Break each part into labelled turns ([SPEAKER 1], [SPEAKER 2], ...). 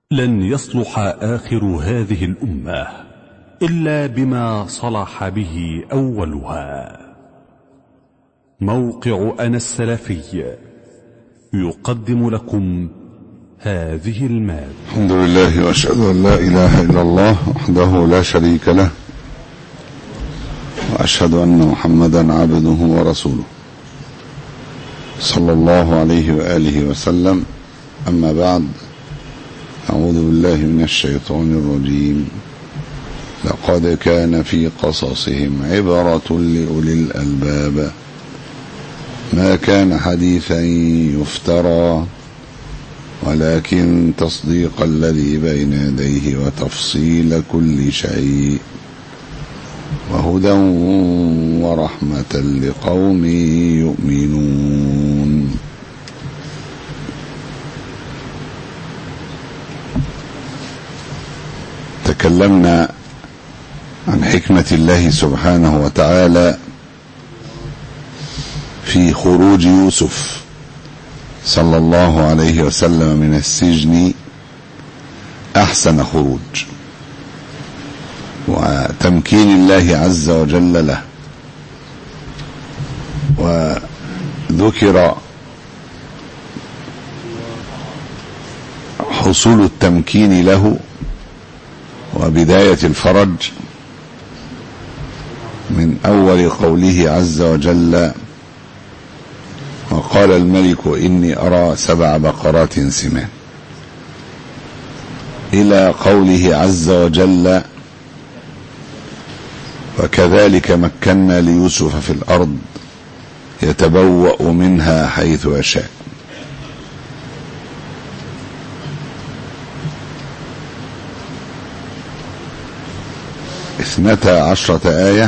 [SPEAKER 1] لن يصلح آخر هذه الأمة إلا بما صلح به أولها موقع أنا السلفي يقدم لكم هذه المادة
[SPEAKER 2] الحمد لله واشهد ان لا اله الا الله وحده لا شريك له واشهد ان محمدا عبده ورسوله صلى الله عليه واله وسلم اما بعد اعوذ بالله من الشيطان الرجيم لقد كان في قصصهم عبره لاولي الالباب ما كان حديثا يفترى ولكن تصديق الذي بين يديه وتفصيل كل شيء وهدى ورحمة لقوم يؤمنون تكلمنا عن حكمة الله سبحانه وتعالى في خروج يوسف صلى الله عليه وسلم من السجن احسن خروج وتمكين الله عز وجل له وذكر حصول التمكين له وبدايه الفرج من اول قوله عز وجل وقال الملك إني أرى سبع بقرات سمان إلى قوله عز وجل وكذلك مكنا ليوسف في الأرض يتبوأ منها حيث يشاء اثنتا عشرة آية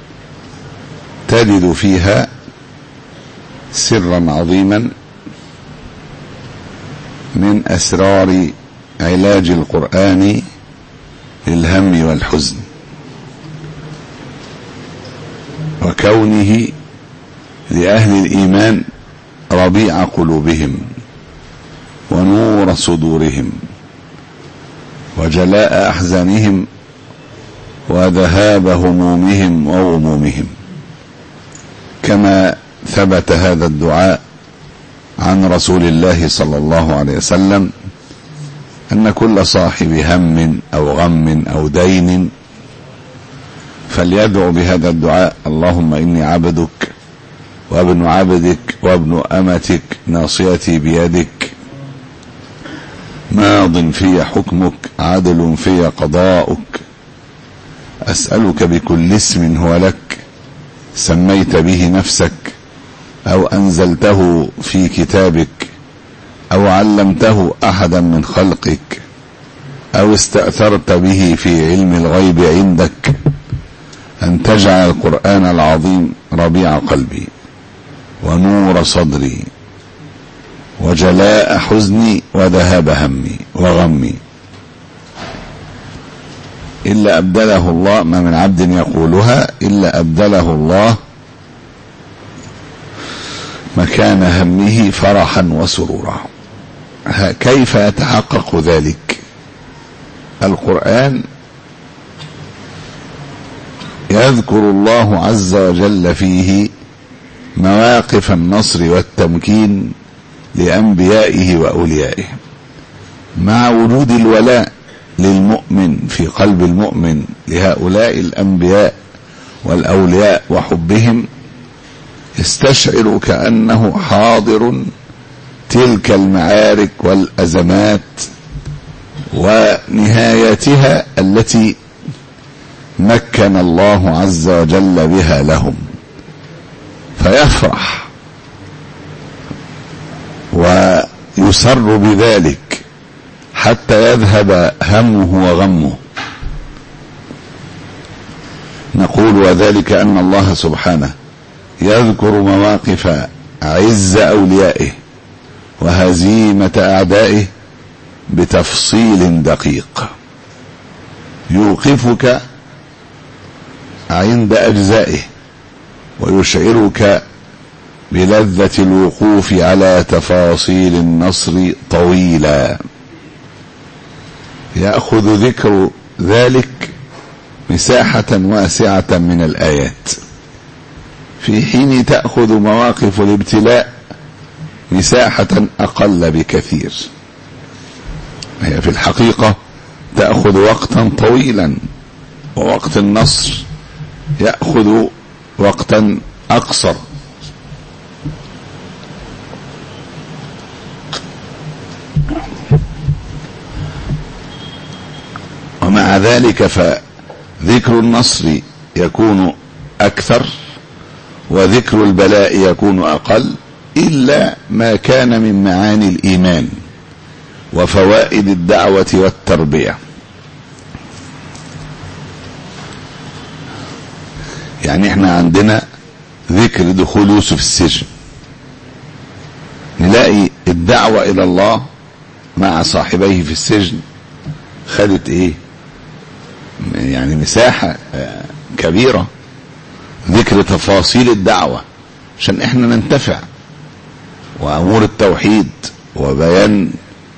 [SPEAKER 2] تجد فيها سرا عظيما من اسرار علاج القران للهم والحزن وكونه لاهل الايمان ربيع قلوبهم ونور صدورهم وجلاء احزانهم وذهاب همومهم وغمومهم كما ثبت هذا الدعاء عن رسول الله صلى الله عليه وسلم ان كل صاحب هم او غم او دين فليدعو بهذا الدعاء اللهم اني عبدك وابن عبدك وابن امتك ناصيتي بيدك ماض في حكمك عدل في قضاؤك اسالك بكل اسم هو لك سميت به نفسك او انزلته في كتابك او علمته احدا من خلقك او استاثرت به في علم الغيب عندك ان تجعل القران العظيم ربيع قلبي ونور صدري وجلاء حزني وذهاب همي وغمي الا ابدله الله ما من عبد يقولها الا ابدله الله مكان همه فرحا وسرورا كيف يتحقق ذلك القران يذكر الله عز وجل فيه مواقف النصر والتمكين لانبيائه واوليائه مع وجود الولاء للمؤمن في قلب المؤمن لهؤلاء الانبياء والاولياء وحبهم يستشعر كانه حاضر تلك المعارك والازمات ونهايتها التي مكن الله عز وجل بها لهم فيفرح ويسر بذلك حتى يذهب همه وغمه نقول وذلك ان الله سبحانه يذكر مواقف عز اوليائه وهزيمه اعدائه بتفصيل دقيق يوقفك عند اجزائه ويشعرك بلذه الوقوف على تفاصيل النصر طويلا يأخذ ذكر ذلك مساحة واسعة من الآيات في حين تأخذ مواقف الابتلاء مساحة أقل بكثير هي في الحقيقة تأخذ وقتا طويلا ووقت النصر يأخذ وقتا أقصر ومع ذلك فذكر النصر يكون أكثر وذكر البلاء يكون أقل إلا ما كان من معاني الإيمان وفوائد الدعوة والتربية يعني احنا عندنا ذكر دخول يوسف السجن نلاقي الدعوة إلى الله مع صاحبيه في السجن خدت ايه يعني مساحة كبيرة ذكر تفاصيل الدعوة عشان احنا ننتفع وامور التوحيد وبيان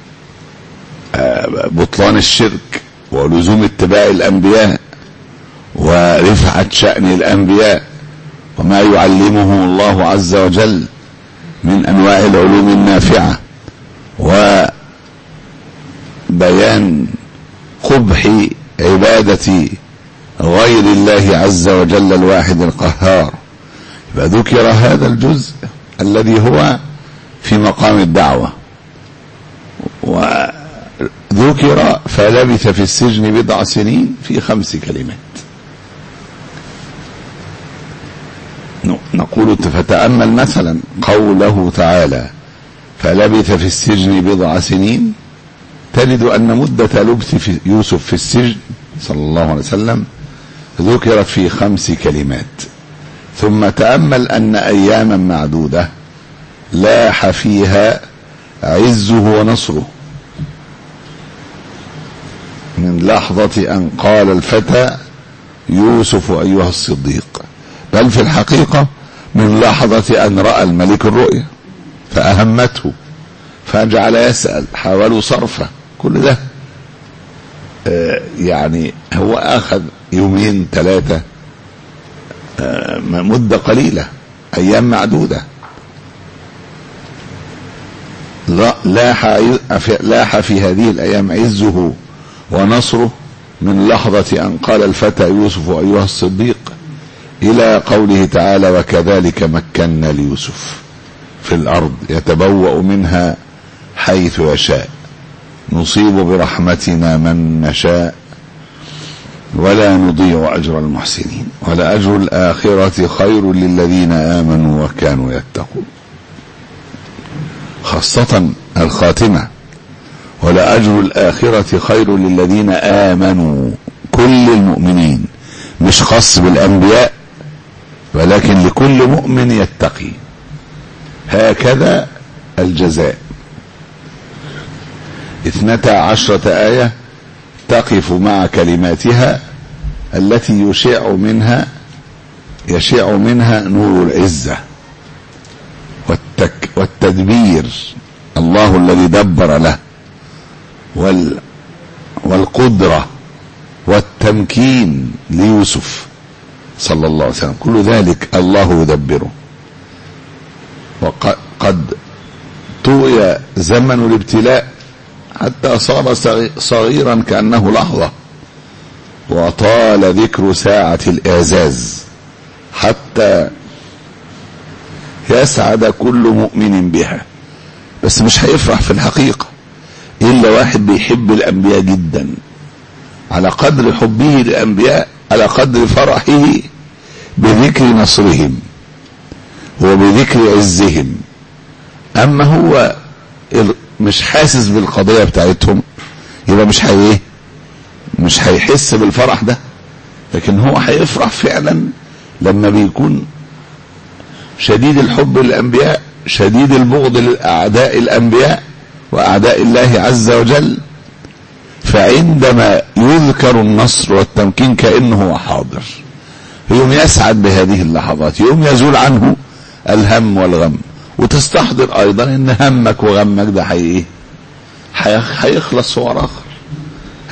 [SPEAKER 2] بطلان الشرك ولزوم اتباع الانبياء ورفعة شأن الانبياء وما يعلمه الله عز وجل من انواع العلوم النافعة وبيان قبح عبادة غير الله عز وجل الواحد القهار فذكر هذا الجزء الذي هو في مقام الدعوة وذكر فلبث في السجن بضع سنين في خمس كلمات نقول فتأمل مثلا قوله تعالى فلبث في السجن بضع سنين تجد أن مدة لبث في يوسف في السجن صلى الله عليه وسلم ذكرت في خمس كلمات ثم تأمل أن أياما معدودة لاح فيها عزه ونصره من لحظة أن قال الفتى يوسف أيها الصديق بل في الحقيقة من لحظة أن رأى الملك الرؤيا فأهمته فجعل يسأل حاولوا صرفه كل ده آه يعني هو أخذ يومين ثلاثة آه مدة قليلة أيام معدودة لاح لاح في هذه الأيام عزه ونصره من لحظة أن قال الفتى يوسف أيها الصديق إلى قوله تعالى وكذلك مكنا ليوسف في الأرض يتبوأ منها حيث يشاء نصيب برحمتنا من نشاء ولا نضيع أجر المحسنين ولأجر الآخرة خير للذين آمنوا وكانوا يتقون خاصة الخاتمة ولأجر الآخرة خير للذين آمنوا كل المؤمنين مش خاص بالأنبياء ولكن لكل مؤمن يتقي هكذا الجزاء اثنتا عشرة آية تقف مع كلماتها التي يشع منها يشع منها نور العزة والتك والتدبير الله الذي دبر له وال والقدرة والتمكين ليوسف صلى الله عليه وسلم كل ذلك الله يدبره وقد طوي زمن الابتلاء حتى صار صغيرا كأنه لحظة وطال ذكر ساعة الإعزاز حتى يسعد كل مؤمن بها بس مش هيفرح في الحقيقة إلا واحد بيحب الأنبياء جدا على قدر حبه للأنبياء على قدر فرحه بذكر نصرهم وبذكر عزهم أما هو مش حاسس بالقضية بتاعتهم يبقى مش هي مش هيحس بالفرح ده لكن هو هيفرح فعلا لما بيكون شديد الحب للأنبياء شديد البغض لأعداء الأنبياء وأعداء الله عز وجل فعندما يذكر النصر والتمكين كأنه هو حاضر يوم يسعد بهذه اللحظات يوم يزول عنه الهم والغم وتستحضر ايضا ان همك وغمك ده حي ايه هيخلص صور اخر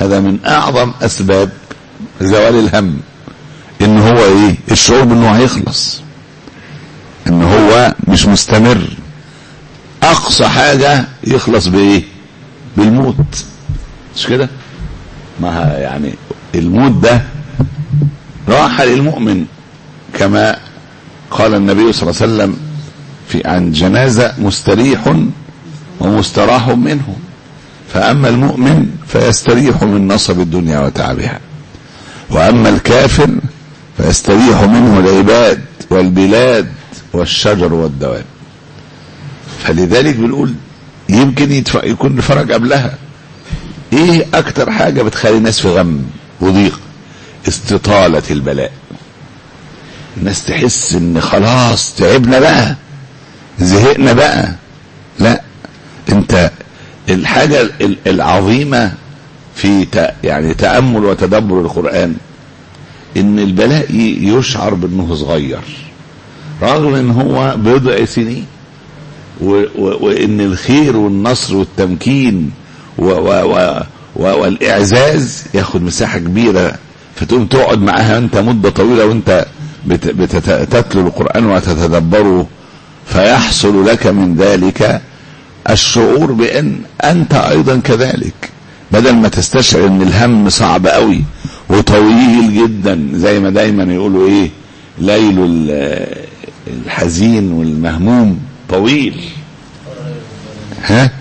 [SPEAKER 2] هذا من اعظم اسباب زوال الهم ان هو ايه الشعور بانه هيخلص ان هو مش مستمر اقصى حاجة يخلص بايه بالموت مش كده ما يعني الموت ده راحة للمؤمن كما قال النبي صلى الله عليه وسلم في عن جنازة مستريح ومستراح منه فأما المؤمن فيستريح من نصب الدنيا وتعبها وأما الكافر فيستريح منه العباد والبلاد والشجر والدواب فلذلك بنقول يمكن يتف... يكون فرج قبلها ايه اكتر حاجة بتخلي الناس في غم وضيق استطالة البلاء الناس تحس ان خلاص تعبنا بقى زهقنا بقى لا انت الحاجة العظيمة في يعني تأمل وتدبر القرآن ان البلاء يشعر بانه صغير رغم ان هو بضع سنين وان الخير والنصر والتمكين و و و والاعزاز ياخد مساحه كبيره فتقوم تقعد معاها انت مده طويله وانت تتلو القران وتتدبره فيحصل لك من ذلك الشعور بان انت ايضا كذلك بدل ما تستشعر ان الهم صعب قوي وطويل جدا زي ما دايما يقولوا ايه ليل الحزين والمهموم طويل ها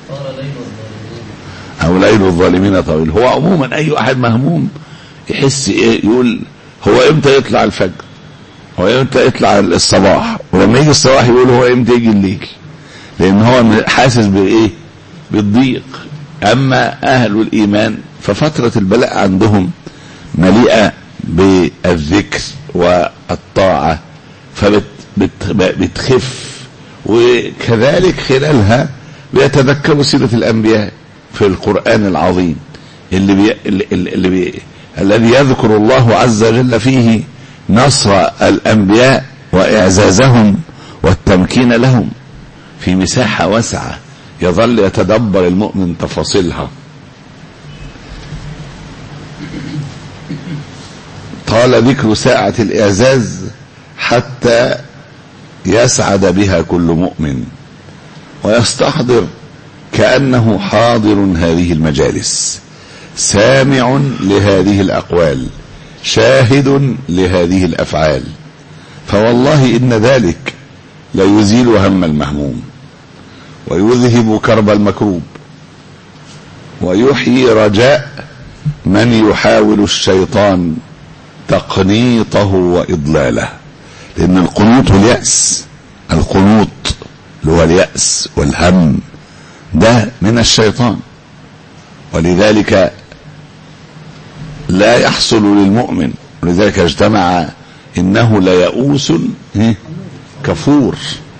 [SPEAKER 2] او ليل الظالمين طويل هو عموما اي واحد مهموم يحس ايه يقول هو امتى يطلع الفجر هو امتى يطلع الصباح ولما يجي الصباح يقول هو امتى يجي الليل لان هو حاسس بايه بالضيق اما اهل الايمان ففترة البلاء عندهم مليئة بالذكر والطاعة فبتخف وكذلك خلالها بيتذكروا سيرة الأنبياء في القرآن العظيم اللي بي اللي, اللي بي الذي يذكر الله عز وجل فيه نصر الأنبياء وإعزازهم والتمكين لهم في مساحة واسعة يظل يتدبر المؤمن تفاصيلها قال ذكر ساعة الإعزاز حتى يسعد بها كل مؤمن ويستحضر كأنه حاضر هذه المجالس سامع لهذه الأقوال شاهد لهذه الأفعال فوالله إن ذلك ليزيل هم المهموم ويذهب كرب المكروب ويحيي رجاء من يحاول الشيطان تقنيطه وإضلاله لأن القنوط واليأس القنوط اللي هو اليأس والهم ده من الشيطان ولذلك لا يحصل للمؤمن ولذلك اجتمع إنه ليئوس كفور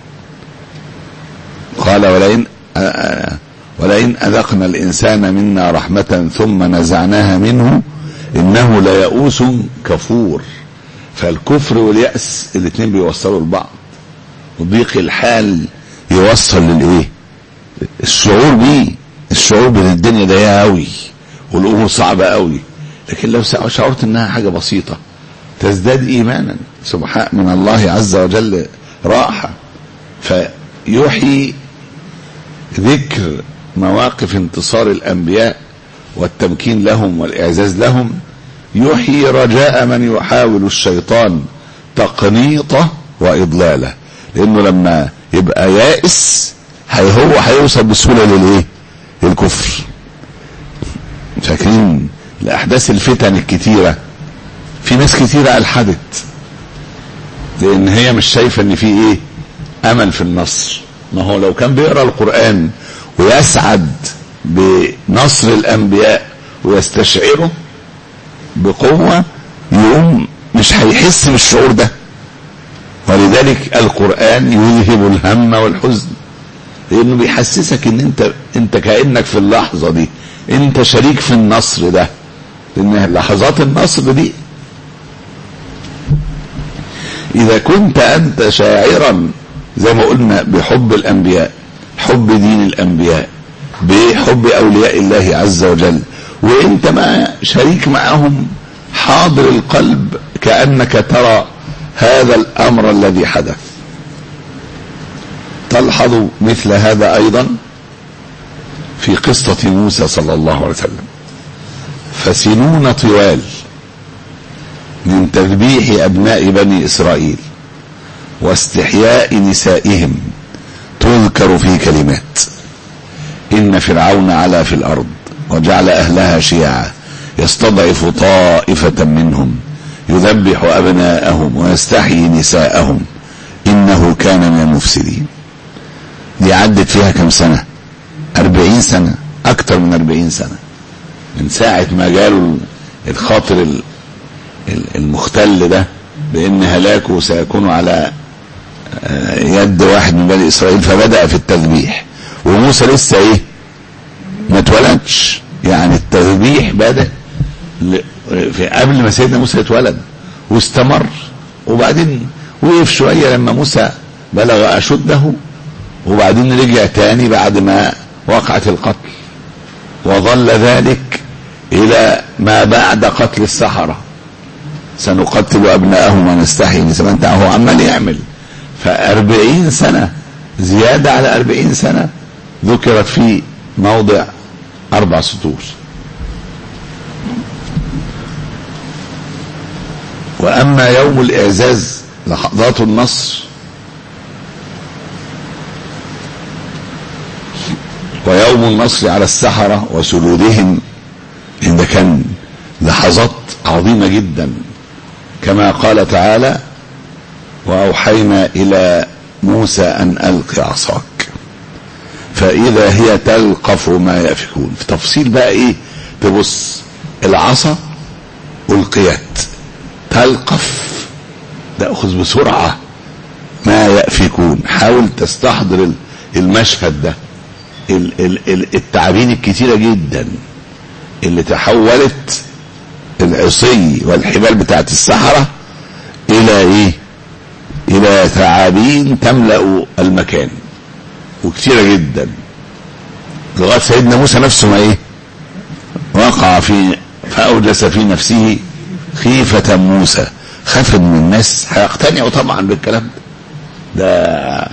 [SPEAKER 2] قال ولئن ولئن أذقنا الإنسان منا رحمة ثم نزعناها منه إنه ليئوس كفور فالكفر واليأس الاثنين بيوصلوا لبعض وضيق الحال يوصل للايه الشعور بيه الشعور بان الدنيا ضيقه قوي والامور صعبه قوي لكن لو شعرت انها حاجه بسيطه تزداد ايمانا سبحان من الله عز وجل راحه فيحيي ذكر مواقف انتصار الانبياء والتمكين لهم والاعزاز لهم يحيي رجاء من يحاول الشيطان تقنيطه واضلاله لانه لما يبقى يائس هي هو هيوصل بسهوله للايه للكفر فاكرين الاحداث الفتن الكتيره في ناس كتيره الحدت لان هي مش شايفه ان في ايه امل في النصر ما هو لو كان بيقرا القران ويسعد بنصر الانبياء ويستشعره بقوه يقوم مش هيحس بالشعور ده ولذلك القرآن يذهب الهم والحزن لأنه بيحسسك إن أنت أنت كأنك في اللحظة دي أنت شريك في النصر ده لأن لحظات النصر دي إذا كنت أنت شاعرا زي ما قلنا بحب الأنبياء حب دين الأنبياء بحب أولياء الله عز وجل وانت ما شريك معهم حاضر القلب كأنك ترى هذا الأمر الذي حدث تلحظ مثل هذا أيضا في قصة موسى صلى الله عليه وسلم فسنون طوال من تذبيح أبناء بني إسرائيل واستحياء نسائهم تذكر في كلمات إن فرعون علا في الأرض وجعل أهلها شيعا يستضعف طائفة منهم يذبح أبناءهم ويستحيي نساءهم إنه كان من المفسدين دي عدت فيها كم سنة أربعين سنة أكثر من أربعين سنة من ساعة ما جاله الخاطر المختل ده بأن هلاكه سيكون على يد واحد من بني إسرائيل فبدأ في التذبيح وموسى لسه إيه ما اتولدش يعني التذبيح بدأ في قبل ما سيدنا موسى يتولد واستمر وبعدين وقف شوية لما موسى بلغ أشده وبعدين رجع تاني بعد ما وقعت القتل وظل ذلك إلى ما بعد قتل السحرة سنقتل أبناءهم ونستحيي نساءهم هو عمال يعمل فأربعين سنة زيادة على أربعين سنة ذكرت في موضع أربع سطور وأما يوم الإعزاز لحظات النصر ويوم النصر على السحرة وسلودهم إن كان لحظات عظيمة جدا كما قال تعالى وأوحينا إلى موسى أن ألق عصاك فإذا هي تلقف ما يأفكون في تفصيل بقى إيه تبص العصا ألقيت تلقف تأخذ بسرعة ما يأفكون حاول تستحضر المشهد ده التعابين الكتيرة جدا اللي تحولت العصي والحبال بتاعت السحرة الى ايه الى ثعابين تملأ المكان وكتيرة جدا لغاية سيدنا موسى نفسه ما ايه وقع في فأوجس في نفسه خيفة موسى خاف من الناس هيقتنعوا طبعا بالكلام ده ده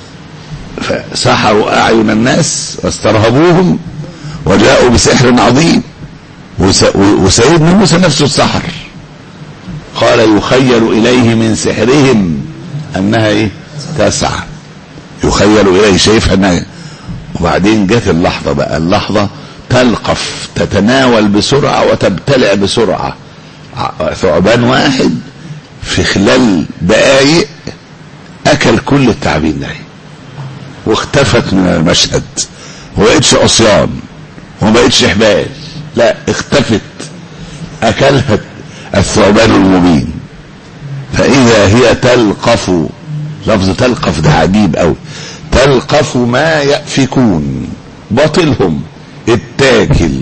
[SPEAKER 2] فسحروا أعين الناس واسترهبوهم وجاءوا بسحر عظيم وسيدنا موسى نفسه السحر قال يخيل إليه من سحرهم أنها إيه تسعى يخيل إليه شايفها أنها وبعدين جت اللحظة بقى اللحظة تلقف تتناول بسرعة وتبتلع بسرعة ثعبان واحد في خلال دقايق أكل كل التعابين ده واختفت من المشهد وما بقتش عصيان وما بقتش حبال لا اختفت اكلها الثعبان المبين فاذا هي تلقف لفظ تلقف ده عجيب قوي تلقف ما يأفكون باطلهم اتاكل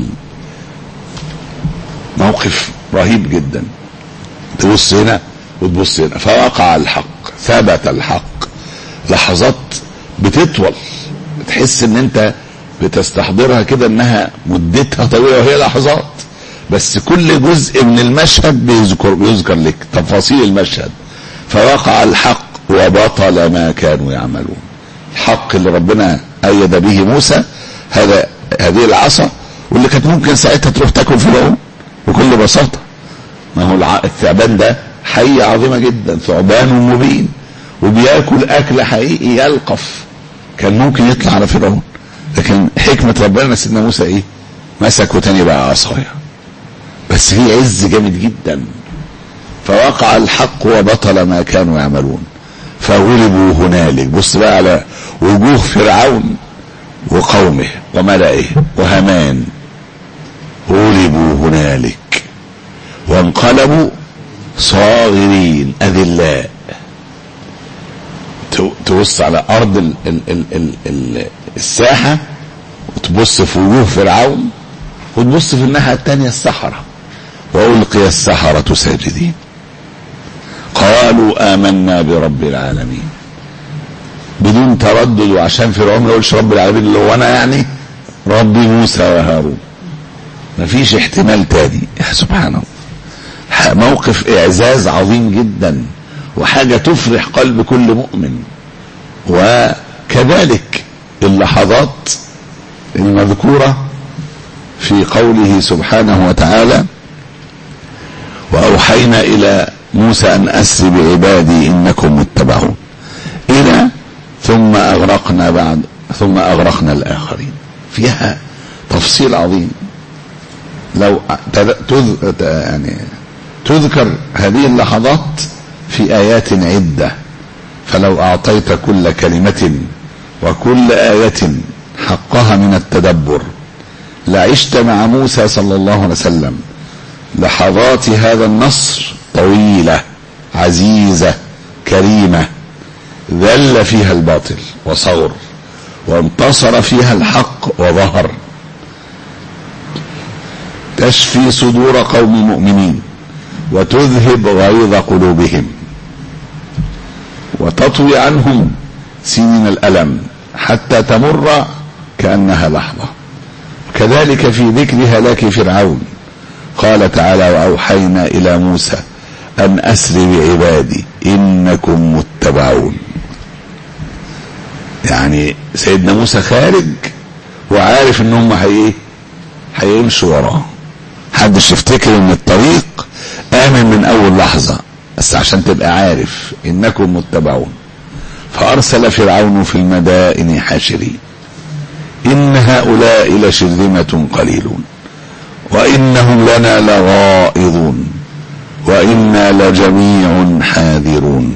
[SPEAKER 2] موقف رهيب جدا تبص هنا وتبص هنا فوقع الحق ثبت الحق لحظات بتطول تحس ان انت بتستحضرها كده انها مدتها طويله وهي لحظات بس كل جزء من المشهد بيذكر بيذكر لك تفاصيل المشهد فوقع الحق وبطل ما كانوا يعملون الحق اللي ربنا ايد به موسى هذا هذه العصا واللي كانت ممكن ساعتها تروح تاكل فرعون بكل بساطه ما هو الثعبان ده حية عظيمة جدا ثعبان مبين وبياكل اكل حقيقي يلقف كان ممكن يطلع على فرعون لكن حكمة ربنا سيدنا موسى ايه مسكه تاني بقى عصايا بس في عز جامد جدا فوقع الحق وبطل ما كانوا يعملون فغلبوا هنالك بص بقى على وجوه فرعون وقومه وملئه وهامان غلبوا هنالك وانقلبوا صاغرين اذلاء تبص على ارض ال ال ال ال ال الساحه وتبص في وجوه فرعون وتبص في الناحيه الثانيه السحره والقي السحره ساجدين قالوا امنا برب العالمين بدون تردد وعشان فرعون ما يقولش رب العالمين اللي هو انا يعني ربي موسى وهارون مفيش احتمال تاني يا سبحان الله موقف اعزاز عظيم جدا وحاجة تفرح قلب كل مؤمن وكذلك اللحظات المذكورة في قوله سبحانه وتعالى وأوحينا إلى موسى أن أسر بعبادي إنكم متبعون إلى ثم أغرقنا بعد ثم أغرقنا الآخرين فيها تفصيل عظيم لو تذ... يعني تذكر هذه اللحظات في آيات عدة فلو أعطيت كل كلمة وكل آية حقها من التدبر لعشت مع موسى صلى الله عليه وسلم لحظات هذا النصر طويلة عزيزة كريمة ذل فيها الباطل وصغر وانتصر فيها الحق وظهر تشفي صدور قوم مؤمنين وتذهب غيظ قلوبهم وتطوي عنهم سنين الألم حتى تمر كأنها لحظة كذلك في ذكر هلاك فرعون قال تعالى وأوحينا إلى موسى أن أسر بعبادي إنكم متبعون يعني سيدنا موسى خارج وعارف ان هم هي هيمشوا وراه محدش يفتكر ان الطريق امن من اول لحظة بس عشان تبقى عارف انكم متبعون فارسل فرعون في المدائن حاشرين ان هؤلاء لشرذمة قليلون وانهم لنا لغائظون وانا لجميع حاذرون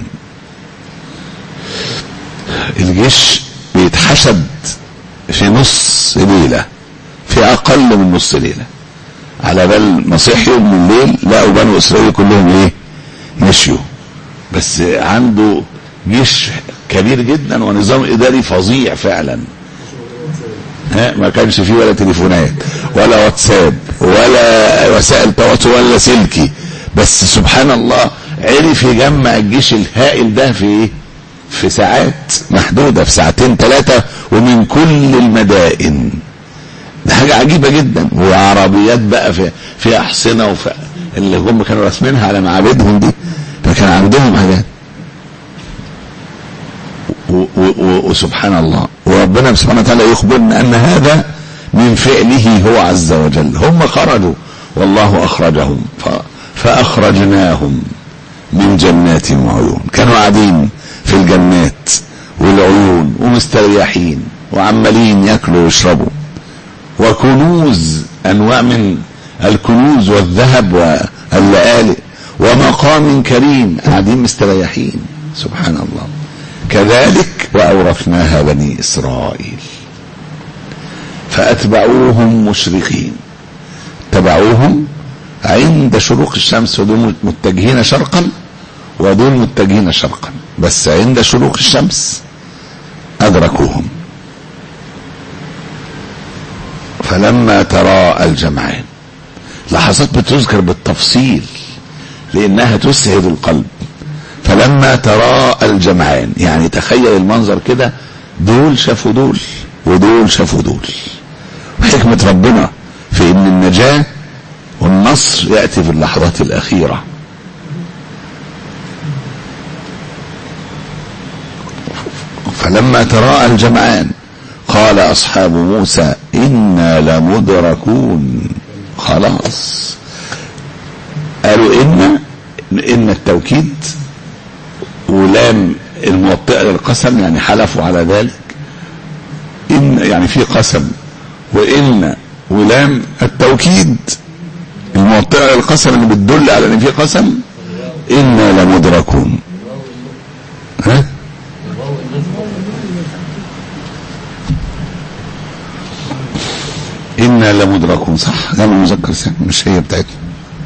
[SPEAKER 2] الجيش بيتحشد في نص ليلة في أقل من نص ليلة على بال ما صحيوا من الليل لقوا بنو إسرائيل كلهم إيه مشيوا بس عنده جيش كبير جدا ونظام إداري فظيع فعلا ها ما كانش فيه ولا تليفونات ولا واتساب ولا وسائل تواصل ولا سلكي بس سبحان الله عرف يجمع الجيش الهائل ده في ايه في ساعات محدودة في ساعتين ثلاثة ومن كل المدائن ده حاجة عجيبة جدا وعربيات بقى في في أحصنة وفي اللي هم كانوا راسمينها على معابدهم دي فكان عندهم حاجات وسبحان الله وربنا سبحانه وتعالى يخبرنا أن هذا من فعله هو عز وجل هم خرجوا والله أخرجهم فأخرجناهم من جنات وعيون كانوا قاعدين في الجنات والعيون ومستريحين وعمالين ياكلوا ويشربوا وكنوز انواع من الكنوز والذهب واللآلئ ومقام كريم قاعدين مستريحين سبحان الله كذلك واورثناها بني اسرائيل فاتبعوهم مشرقين تبعوهم عند شروق الشمس ودول متجهين شرقا ودول متجهين شرقا بس عند شروق الشمس أدركوهم فلما تراءى الجمعان لحظات بتذكر بالتفصيل لأنها تسعد القلب فلما تراءى الجمعان يعني تخيل المنظر كده دول شافوا دول ودول شافوا دول وحكمة ربنا في ان النجاة والنصر يأتي في اللحظات الأخيرة فلما تراءى الجمعان قال أصحاب موسى إنا لمدركون خلاص قالوا إن إن التوكيد ولام الموطئة للقسم يعني حلفوا على ذلك إن يعني في قسم وإن ولام التوكيد الموطئة للقسم اللي بتدل على إن في قسم إنا لمدركون ها إنا لمدركون صح ده مذكر سام مش هي بتاعتنا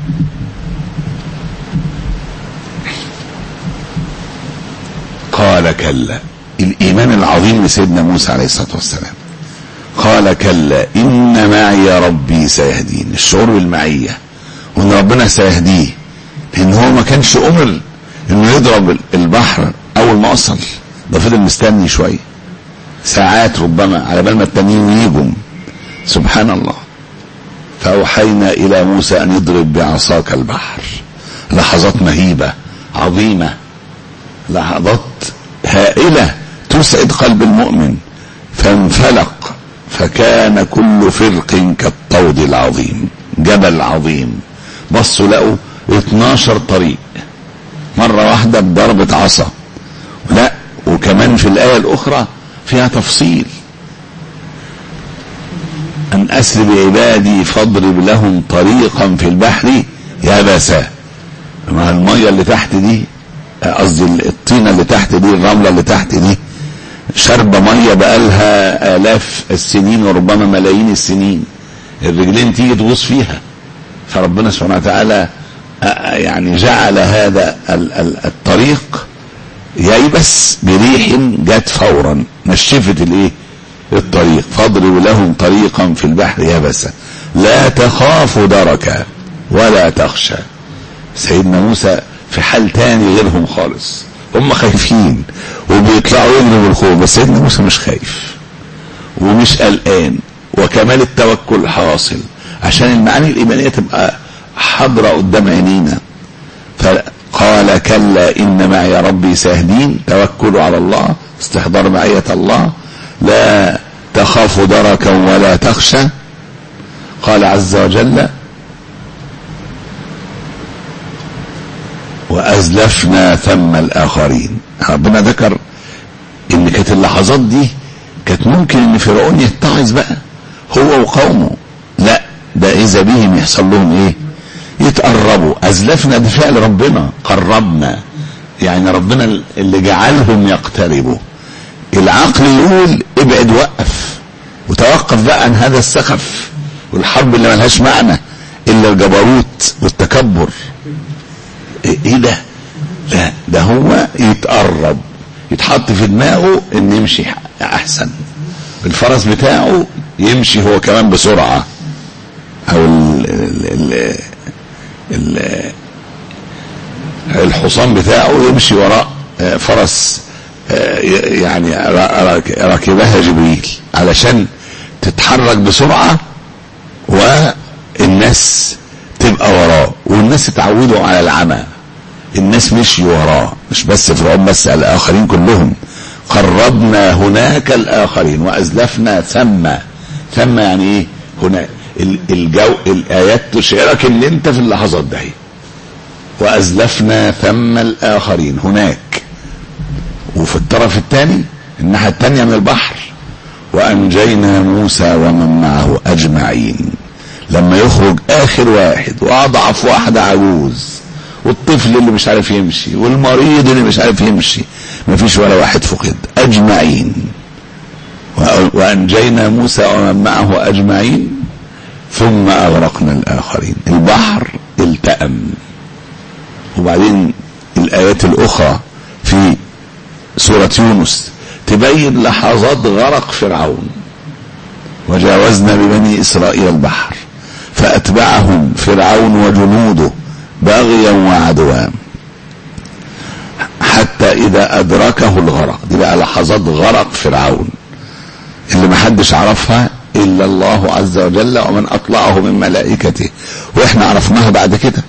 [SPEAKER 2] قال كلا الإيمان العظيم لسيدنا موسى عليه الصلاة والسلام قال كلا إن معي ربي سيهدين الشعور بالمعية وإن ربنا سيهديه لأن هو ما كانش أمر إنه يضرب البحر أول ما وصل ده فضل مستني شوية ساعات ربما على بال ما التانيين يجوا سبحان الله فأوحينا إلى موسى أن يضرب بعصاك البحر لحظات مهيبة عظيمة لحظات هائلة تسعد قلب المؤمن فانفلق فكان كل فرق كالطود العظيم جبل عظيم بصوا لقوا 12 طريق مرة واحدة بضربة عصا لا وكمان في الآية الأخرى فيها تفصيل أن أسر بعبادي فاضرب لهم طريقا في البحر يابسا مع المية اللي تحت دي قصدي الطينة اللي تحت دي الرملة اللي تحت دي شربة مية بقالها آلاف السنين وربما ملايين السنين الرجلين تيجي تغوص فيها فربنا سبحانه وتعالى يعني جعل هذا الطريق ييبس بريح جت فورا نشفت الايه الطريق فاضرب لهم طريقا في البحر يبسا لا تخاف دركا ولا تخشى سيدنا موسى في حال تاني غيرهم خالص هم خايفين وبيطلعوا يجروا بالخوف بس سيدنا موسى مش خايف ومش قلقان وكمال التوكل حاصل عشان المعاني الإيمانية تبقى حاضرة قدام عينينا فقال كلا إن معي ربي ساهدين توكلوا على الله استحضار معية الله لا تخاف دركا ولا تخشى قال عز وجل وأزلفنا ثم الآخرين ربنا ذكر إن كانت اللحظات دي كانت ممكن إن فرعون يتعظ بقى هو وقومه لا ده إذا بهم يحصل لهم إيه يتقربوا أزلفنا ده فعل ربنا قربنا يعني ربنا اللي جعلهم يقتربوا العقل يقول ابعد وقف وتوقف بقى عن هذا السخف والحرب اللي ملهاش معنى الا الجبروت والتكبر ايه ده لا ده هو يتقرب يتحط في دماغه ان يمشي احسن الفرس بتاعه يمشي هو كمان بسرعة او ال ال ال ال الحصان بتاعه يمشي وراء فرس يعني ركبها جبريل علشان تتحرك بسرعة والناس تبقى وراه والناس اتعودوا على العمى الناس مشيوا وراه مش بس فرعون بس الآخرين كلهم قربنا هناك الآخرين وأزلفنا ثم ثم يعني ايه هنا الجو الآيات تشعرك ان انت في اللحظات ده وأزلفنا ثم الآخرين هناك وفي الطرف الثاني الناحية الثانية من البحر وأنجينا موسى ومن معه أجمعين لما يخرج آخر واحد وأضعف واحد عجوز والطفل اللي مش عارف يمشي والمريض اللي مش عارف يمشي مفيش ولا واحد فقد أجمعين وأنجينا موسى ومن معه أجمعين ثم أغرقنا الآخرين البحر التأم وبعدين الآيات الأخرى في سورة يونس تبين لحظات غرق فرعون وجاوزنا ببني إسرائيل البحر فأتبعهم فرعون وجنوده باغيا وعدوا حتى إذا أدركه الغرق دي بقى لحظات غرق فرعون اللي محدش عرفها إلا الله عز وجل ومن أطلعه من ملائكته وإحنا عرفناها بعد كده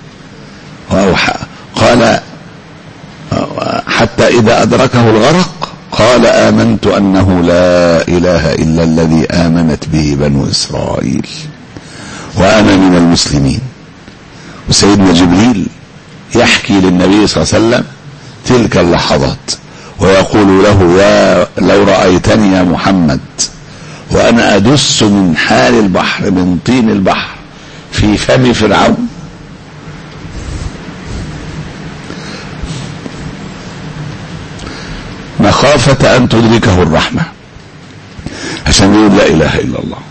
[SPEAKER 2] قال حتى إذا أدركه الغرق قال آمنت أنه لا إله إلا الذي آمنت به بنو إسرائيل وأنا من المسلمين وسيدنا جبريل يحكي للنبي صلى الله عليه وسلم تلك اللحظات ويقول له يا لو رأيتني يا محمد وأنا أدس من حال البحر من طين البحر في فم فرعون مخافة أن تدركه الرحمة عشان يقول لا إله إلا الله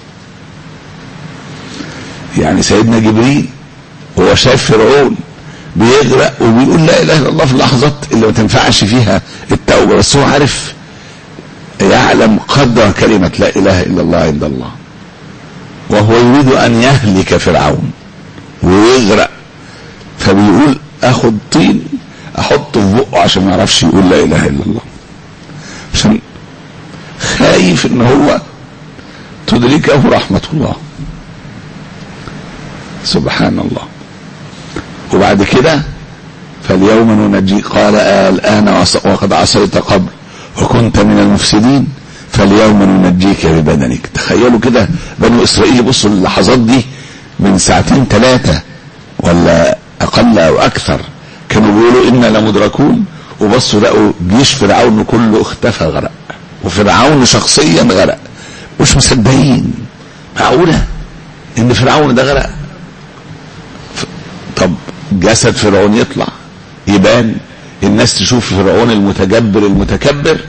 [SPEAKER 2] يعني سيدنا جبريل هو شايف فرعون بيغرق وبيقول لا إله إلا الله في اللحظات اللي ما تنفعش فيها التوبة بس هو عارف يعلم قدر كلمة لا إله إلا الله عند الله وهو يريد أن يهلك فرعون ويغرق فبيقول أخد طين أحطه في بقه عشان ما يعرفش يقول لا إله إلا الله عشان خايف ان هو تدركه رحمة الله سبحان الله وبعد كده فاليوم ننجي قال آه الآن وقد عصيت قبل وكنت من المفسدين فاليوم ننجيك ببدنك تخيلوا كده بنو إسرائيل بصوا اللحظات دي من ساعتين ثلاثة ولا أقل أو أكثر كانوا بيقولوا إنا لمدركون وبصوا لقوا جيش فرعون كله اختفى غرق وفرعون شخصيا غرق مش مصدقين معقولة إن فرعون ده غرق طب جسد فرعون يطلع يبان الناس تشوف فرعون المتجبر المتكبر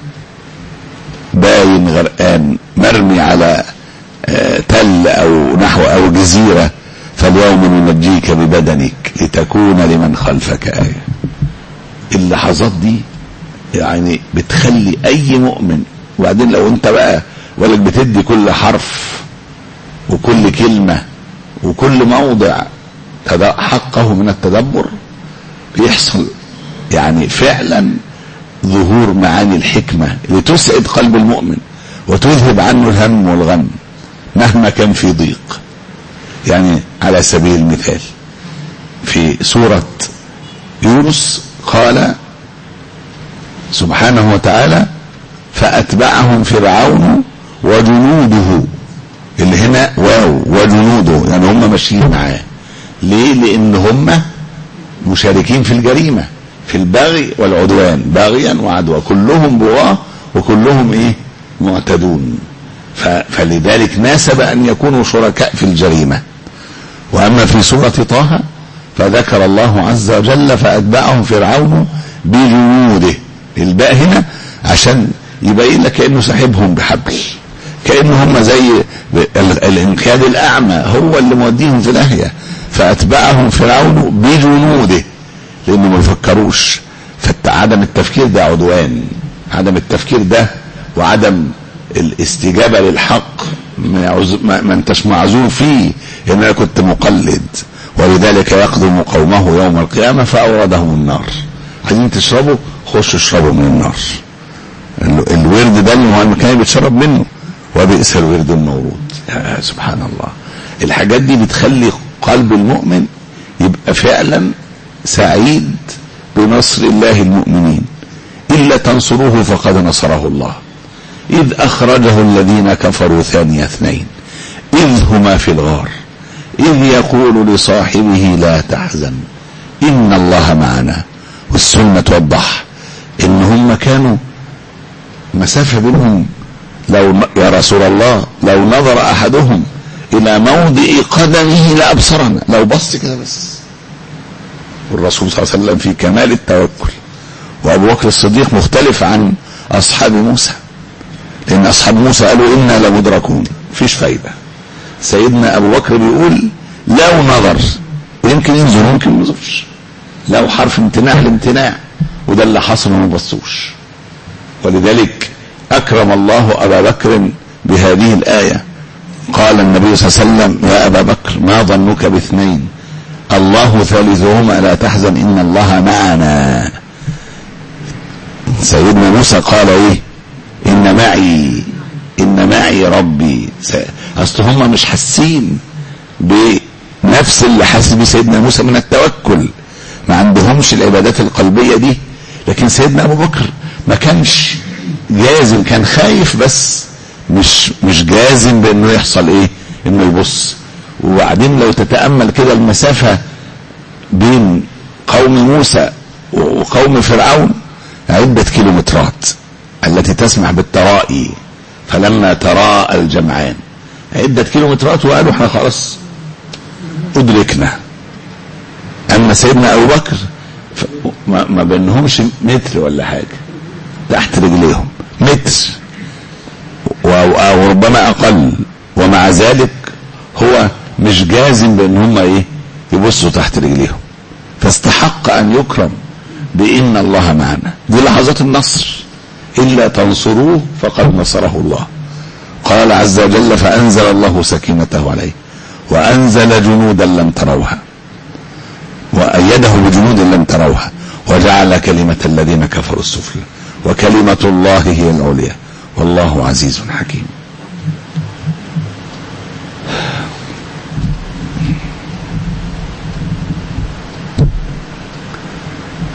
[SPEAKER 2] باين غرقان مرمي على تل او نحو او جزيرة فاليوم ننجيك ببدنك لتكون لمن خلفك آية اللحظات دي يعني بتخلي اي مؤمن وبعدين لو انت بقى ولك بتدي كل حرف وكل كلمة وكل موضع حقه من التدبر بيحصل يعني فعلا ظهور معاني الحكمة لتسعد قلب المؤمن وتذهب عنه الهم والغم مهما كان في ضيق يعني على سبيل المثال في سورة يونس قال سبحانه وتعالى فأتبعهم فرعون وجنوده اللي هنا واو وجنوده يعني هم ماشيين معاه ليه لان هم مشاركين في الجريمة في البغي والعدوان باغيا وعدوى كلهم بغاة وكلهم ايه معتدون فلذلك ناسب ان يكونوا شركاء في الجريمة واما في سورة طه فذكر الله عز وجل فاتبعهم فرعون بجنوده الباء هنا عشان يبين لك كانه ساحبهم بحبل كانه هم زي الانقياد الاعمى هو اللي موديهم في داهيه فاتبعهم فرعون بجنوده لانه ما يفكروش فعدم التفكير ده عدوان عدم التفكير ده وعدم الاستجابه للحق ما انتش معذور فيه ان انا كنت مقلد ولذلك يقدم قومه يوم القيامه فاوردهم النار عايزين تشربوا خشوا اشربوا من النار الورد ده اللي هو المكان اللي بيتشرب منه وبئس الورد المورود يا سبحان الله الحاجات دي بتخلي قلب المؤمن يبقى فعلا سعيد بنصر الله المؤمنين إلا تنصروه فقد نصره الله إذ أخرجه الذين كفروا ثاني اثنين إذ هما في الغار إذ يقول لصاحبه لا تحزن إن الله معنا والسنة توضح إن هم كانوا مسافة بينهم لو يا رسول الله لو نظر أحدهم إلى موضع قدمه لأبصرنا لو بص كده بس والرسول صلى الله عليه وسلم في كمال التوكل وأبو بكر الصديق مختلف عن أصحاب موسى لأن أصحاب موسى قالوا إنا لمدركون مفيش فايدة سيدنا أبو بكر بيقول لو نظر يمكن ينظر ممكن ما ينظرش لو حرف امتناع الامتناع وده اللي حصل وما بصوش ولذلك أكرم الله أبا بكر بهذه الآية قال النبي صلى الله عليه وسلم يا أبا بكر ما ظنك باثنين الله ثالثهما لا تحزن إن الله معنا سيدنا موسى قال إيه إن معي إن معي ربي أصل هم مش حاسين بنفس اللي حاسس بيه سيدنا موسى من التوكل ما عندهمش العبادات القلبية دي لكن سيدنا أبو بكر ما كانش جازم كان خايف بس مش مش جازم بانه يحصل ايه انه يبص وبعدين لو تتامل كده المسافه بين قوم موسى وقوم فرعون عده كيلومترات التي تسمح بالترائي فلما تراءى الجمعان عده كيلومترات وقالوا احنا خلاص ادركنا اما سيدنا ابو بكر ما بينهمش متر ولا حاجه تحت رجليهم متر او ربما اقل ومع ذلك هو مش جازم بان هم ايه يبصوا تحت رجليهم فاستحق ان يكرم بان الله معنا دي لحظات النصر الا تنصروه فقد نصره الله قال عز وجل فانزل الله سكينته عليه وانزل جنودا لم تروها وايده بجنود لم تروها وجعل كلمه الذين كفروا السفلى وكلمه الله هي العليا والله عزيز حكيم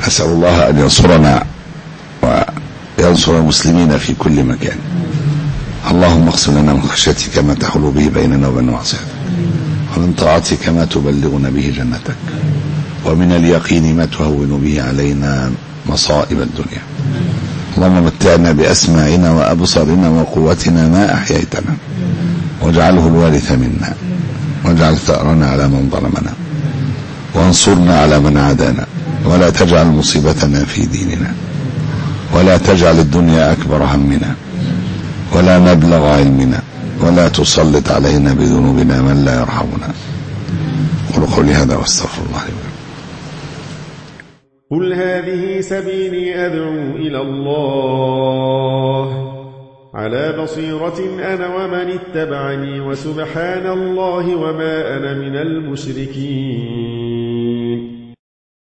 [SPEAKER 2] نسأل الله أن ينصرنا وينصر المسلمين في كل مكان اللهم اقسم لنا من خشيتك ما تحول به بيننا وبين معصيتك ومن طاعتك ما تبلغنا به جنتك ومن اليقين ما تهون به علينا مصائب الدنيا اللهم متعنا بأسماعنا وأبصارنا وقوتنا ما أحييتنا واجعله الوارث منا واجعل ثأرنا على من ظلمنا وانصرنا على من عادانا ولا تجعل مصيبتنا في ديننا ولا تجعل الدنيا أكبر همنا ولا مبلغ علمنا ولا تسلط علينا بذنوبنا من لا يرحمنا قل قولي هذا واستغفر الله لي ولكم
[SPEAKER 3] قل هذه سبيلي أدعو إلى الله على بصيرة أنا ومن اتبعني وسبحان الله وما أنا من المشركين